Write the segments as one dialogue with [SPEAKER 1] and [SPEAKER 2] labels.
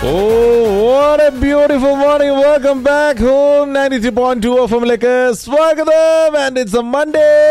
[SPEAKER 1] Oh, what a beautiful morning. Welcome back home. 92.2 FM ലേക്ക് സ്വാഗതം and it's a Monday.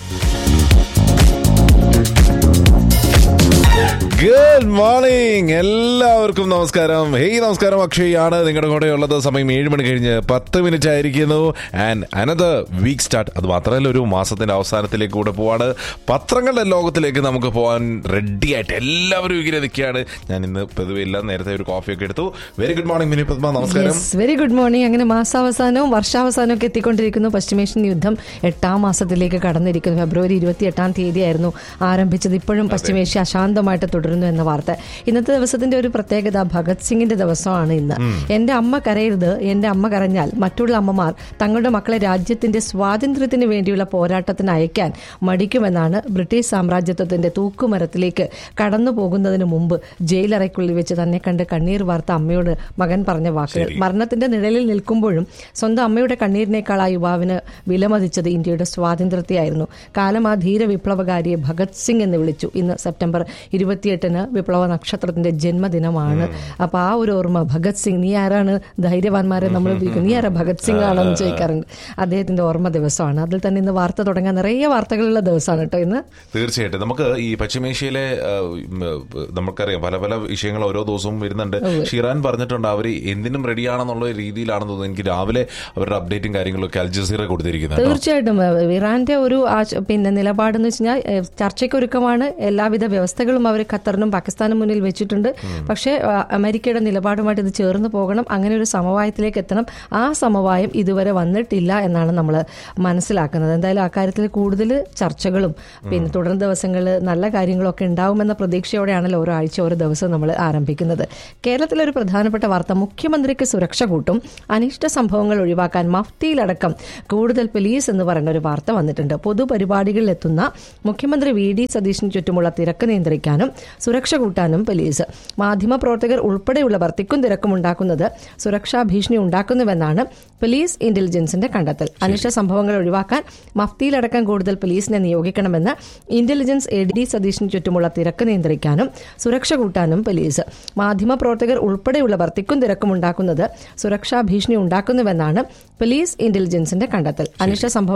[SPEAKER 1] Good morning എല്ലാവർക്കും നമസ്കാരം hey നമസ്കാരം അക്ഷയ് ആണ് നിങ്ങളുടെ കൂടെ ഉള്ളത് സമയം ഏഴ് മണി കഴിഞ്ഞ് പത്ത് മിനിറ്റ് ആയിരിക്കുന്നു ആൻഡ് അനദർ വീക്ക് സ്റ്റാർട്ട് അത് മാത്രമല്ല ഒരു മാസത്തിന്റെ അവസാനത്തിലേക്ക് കൂടെ പോവാണ് പത്രങ്ങളുടെ ലോകത്തിലേക്ക് നമുക്ക് പോകാൻ റെഡി ആയിട്ട് എല്ലാവരും ഇങ്ങനെ നിൽക്കുകയാണ് ഞാൻ ഇന്ന് പൊതുവെ ഇല്ല നേരത്തെ ഒരു കോഫിയൊക്കെ എടുത്തു very good morning Mini Padma നമസ്കാരം
[SPEAKER 2] വെരി ഗുഡ് മോർണിംഗ് അങ്ങനെ മാസാവസാനവും വർഷാവസാനവും ഒക്കെ എത്തിക്കൊണ്ടിരിക്കുന്നു പശ്ചിമേഷ്യൻ യുദ്ധം എട്ടാം മാസത്തിലേക്ക് കടന്നിരിക്കുന്നു ഫെബ്രുവരി ഇരുപത്തി എട്ടാം തീയതിയായിരുന്നു ആരംഭിച്ചത് ഇപ്പോഴും പശ്ചിമേഷ്യ അശാന്തമായിട്ട് തുടരുന്നു എന്ന വാർത്ത ഇന്നത്തെ ദിവസത്തിന്റെ ഒരു പ്രത്യേകത ഭഗത് സിംഗിന്റെ ദിവസമാണ് ഇന്ന് എന്റെ അമ്മ കരയരുത് എന്റെ അമ്മ കരഞ്ഞാൽ മറ്റുള്ള അമ്മമാർ തങ്ങളുടെ മക്കളെ രാജ്യത്തിന്റെ സ്വാതന്ത്ര്യത്തിന് വേണ്ടിയുള്ള പോരാട്ടത്തിന് അയക്കാൻ മടിക്കുമെന്നാണ് ബ്രിട്ടീഷ് സാമ്രാജ്യത്വത്തിന്റെ തൂക്കുമരത്തിലേക്ക് കടന്നു പോകുന്നതിന് മുമ്പ് ജയിലറയ്ക്കുള്ളിൽ വെച്ച് തന്നെ കണ്ട് കണ്ണീർ വാർത്ത അമ്മയോട് മകൻ പറഞ്ഞ വാക്കുകൾ മരണത്തിന്റെ നിഴലിൽ നിൽക്കുമ്പോഴും സ്വന്തം അമ്മയുടെ കണ്ണീരിനേക്കാൾ ആ യുവാവിന് വിലമതിച്ചത് ഇന്ത്യയുടെ സ്വാതന്ത്ര്യത്തെയായിരുന്നു കാലം ആ ധീര വിപ്ലവകാരിയെ ഭഗത് സിംഗ് എന്ന് വിളിച്ചു ഇന്ന് സെപ്റ്റംബർ ഇരുപത്തിയെട്ടിന് വിപ്ലവ നക്ഷത്രത്തിന്റെ ജന്മദിനമാണ് അപ്പൊ ആ ഒരു ഓർമ്മ ഭഗത് സിംഗ് നീ ആരാണ് ധൈര്യവാന്മാരെ നമ്മൾ വിളിക്കും നീ ആരാ ഭഗത് സിംഗ് ആണെന്ന് ചോദിക്കാറുണ്ട് അദ്ദേഹത്തിന്റെ ഓർമ്മ ദിവസമാണ് അതിൽ തന്നെ ഇന്ന് വാർത്ത തുടങ്ങാൻ നിറയെ വാർത്തകളുള്ള ദിവസമാണ് കേട്ടോ ഇന്ന്
[SPEAKER 1] തീർച്ചയായിട്ടും നമുക്ക് ഈ പശ്ചിമേഷ്യയിലെ ആ, ഉം, ആ, നമുക്കറിയാം പല പല വിഷയങ്ങൾ ഓരോ ദിവസവും വരുന്നുണ്ട് ഷിറാൻ പറഞ്ഞിട്ടുണ്ട് അവർ എന്തിനും റെഡിയാണെന്നുള്ള രീതിയിലാണെന്ന് തോന്നുന്നു എനിക്ക് രാവിലെ അവരുടെ അപ്ഡേറ്റും കാര്യങ്ങളൊക്കെ അൽജസീറ കൊടുത്തിരിക്കുന്നത് കേട്ടോ.
[SPEAKER 2] തീർച്ചയായിട്ടും ഏഹ്, ഇറാന്റെ ഒരു ആശ- പിന്നെ നിലപാടെന്ന് വെച്ച് കഴിഞ്ഞാൽ ഏഹ്, ചർച്ചയ്ക്കൊരുക്കമാണ് എല്ലാവിധ വ്യവസ്ഥകളും അവർ ഖത്തറിനും പാകിസ്ഥാനും മുന്നിൽ വെച്ചിട്ടുണ്ട് പക്ഷേ ആ, അമേരിക്കയുടെ നിലപാടുമായിട്ട് ഇത് ചേർന്ന് പോകണം അങ്ങനെ ഒരു സമവായത്തിലേക്ക് എത്തണം ആ സമവായം ഇതുവരെ വന്നിട്ടില്ല എന്നാണ് നമ്മൾ മനസ്സിലാക്കുന്നത് എന്തായാലും ആ കാര്യത്തിൽ കൂടുതൽ ചർച്ചകളും പിന്നെ തുടർന്ന് ദിവസങ്ങളിൽ നല്ല കാര്യങ്ങളൊക്കെ ഉണ്ടാവുമെന്ന പ്രതീക്ഷയോടെയാണല്ലോ ഓരോ ആഴ്ച ഓരോ ദിവസം നമ്മൾ ആരംഭിക്കുന്നത് കേരളത്തിലെ ഒരു പ്രധാനപ്പെട്ട വാർത്ത മുഖ്യമന്ത്രിക്ക് സുരക്ഷ കൂട്ടും അനിഷ്ട സംഭവങ്ങൾ ഒഴിവാക്കാൻ മഫ്തിയിലടക്കം കൂടുതൽ പോലീസ് എന്ന് പറയുന്ന ഒരു വാർത്ത വന്നിട്ടുണ്ട് പൊതുപരിപാടികളിൽ എത്തുന്ന മുഖ്യമന്ത്രി വി ഡി സതീഷിന് ചുറ്റുമുള്ള തിരക്ക് നിയന്ത്രിക്കാനും സുരക്ഷ കൂട്ടാനും പോലീസ് മാധ്യമപ്രവർത്തകർ ഉൾപ്പെടെയുള്ളവർ തിക്കും തിരക്കും ഉണ്ടാക്കുന്നത് സുരക്ഷാ ഭീഷണി ഉണ്ടാക്കുന്നുവെന്നാണ് പോലീസ് ഇന്റലിജൻസിന്റെ കണ്ടെത്തൽ അനിഷ്ട സംഭവങ്ങൾ ഒഴിവാക്കാൻ മഫ്തിയിലടക്കം കൂടുതൽ പോലീസിനെ നിയോഗിക്കണമെന്ന് ഇന്റലിജൻസ് എ ഡി സതീഷിന് ചുറ്റുമുള്ള തിരക്ക് നിയന്ത്രിക്കാനും സുരക്ഷ കൂട്ടാനും പോലീസ് മാധ്യമപ്രവർത്തകർ ഉൾപ്പെടെയുള്ളവർ തിക്കും തിരക്കും ഉണ്ടാക്കുന്നത് സുരക്ഷാ ഭീഷണി ഉണ്ടാക്കുന്നുവെന്നാണ് പോലീസ് ഇന്റലിജൻസിന്റെ കണ്ടെത്തൽ അനിഷ്ട സംഭവം